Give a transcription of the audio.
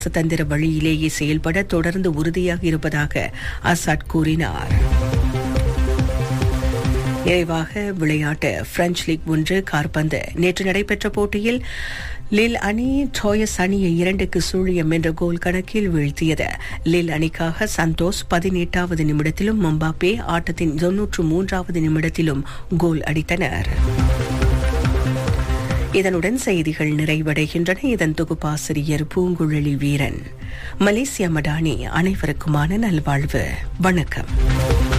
தந்திர வழியிலேயே செயல்பட தொடர்ந்து உறுதியாக இருப்பதாக அசாட் கூறினார் நிறைவாக விளையாட்டு பிரெஞ்சு லீக் ஒன்று கார்பந்து நேற்று நடைபெற்ற போட்டியில் லில் அணி ட்ரோயஸ் அணியை இரண்டுக்கு சூழியம் என்ற கோல் கணக்கில் வீழ்த்தியது லில் அணிக்காக சந்தோஷ் பதினெட்டாவது நிமிடத்திலும் மம்பாப்பே ஆட்டத்தின் தொன்னூற்று மூன்றாவது நிமிடத்திலும் கோல் அடித்தனர் இதனுடன் செய்திகள் நிறைவடைகின்றன இதன் தொகுப்பாசிரியர் பூங்குழலி வீரன் மலேசிய மடானி அனைவருக்குமான நல்வாழ்வு வணக்கம்